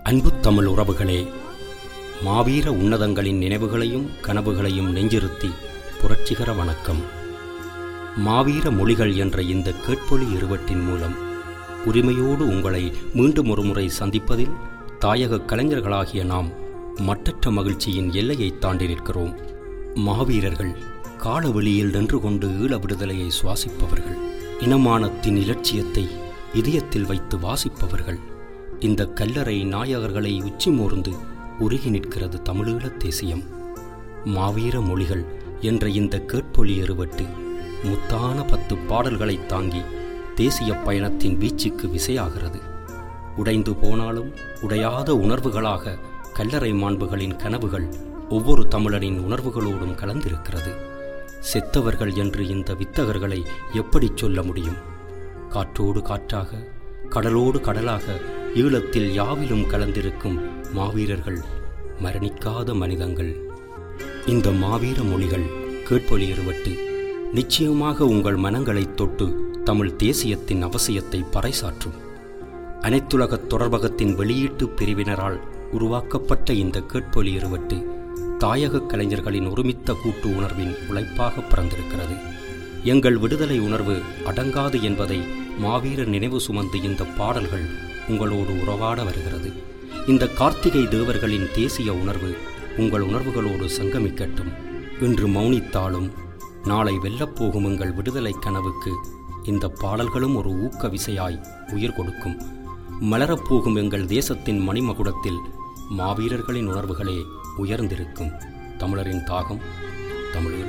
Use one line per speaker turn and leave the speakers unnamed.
அன்பு தமிழ் உறவுகளே மாவீர உன்னதங்களின் நினைவுகளையும் கனவுகளையும் நெஞ்சிருத்தி புரட்சிகர வணக்கம் மாவீர மொழிகள் என்ற இந்த கேட்பொலி இருவட்டின் மூலம் உரிமையோடு உங்களை மீண்டும் ஒருமுறை சந்திப்பதில் தாயக கலைஞர்களாகிய நாம் மட்டற்ற மகிழ்ச்சியின் எல்லையை தாண்டி நிற்கிறோம் மாவீரர்கள் காலவெளியில் நின்று கொண்டு ஈழ விடுதலையை சுவாசிப்பவர்கள் இனமானத்தின் இலட்சியத்தை இதயத்தில் வைத்து வாசிப்பவர்கள் இந்த கல்லறை நாயகர்களை உச்சி மோர்ந்து உருகி நிற்கிறது தமிழீழத் தேசியம் மாவீர மொழிகள் என்ற இந்த கேட்பொலி எருவட்டு முத்தான பத்து பாடல்களை தாங்கி தேசிய பயணத்தின் வீச்சுக்கு விசையாகிறது உடைந்து போனாலும் உடையாத உணர்வுகளாக கல்லறை மாண்புகளின் கனவுகள் ஒவ்வொரு தமிழனின் உணர்வுகளோடும் கலந்திருக்கிறது செத்தவர்கள் என்று இந்த வித்தகர்களை எப்படி சொல்ல முடியும் காற்றோடு காற்றாக கடலோடு கடலாக ஈழத்தில் யாவிலும் கலந்திருக்கும் மாவீரர்கள் மரணிக்காத மனிதங்கள் இந்த மாவீர மொழிகள் கேட்பொலி இருவட்டு நிச்சயமாக உங்கள் மனங்களைத் தொட்டு தமிழ் தேசியத்தின் அவசியத்தை பறைசாற்றும் அனைத்துலக தொடர்பகத்தின் வெளியீட்டு பிரிவினரால் உருவாக்கப்பட்ட இந்த கேட்பொலி இருவட்டு தாயக கலைஞர்களின் ஒருமித்த கூட்டு உணர்வின் உழைப்பாக பிறந்திருக்கிறது எங்கள் விடுதலை உணர்வு அடங்காது என்பதை மாவீர நினைவு சுமந்து இந்த பாடல்கள் உங்களோடு உறவாட வருகிறது இந்த கார்த்திகை தேவர்களின் தேசிய உணர்வு உங்கள் உணர்வுகளோடு சங்கமிக்கட்டும் இன்று மௌனித்தாலும் நாளை வெல்லப்போகும் எங்கள் விடுதலை கனவுக்கு இந்த பாடல்களும் ஒரு ஊக்க விசையாய் உயிர் கொடுக்கும் மலரப்போகும் எங்கள் தேசத்தின் மணிமகுடத்தில் மாவீரர்களின் உணர்வுகளே உயர்ந்திருக்கும் தமிழரின் தாகம் தமிழீழ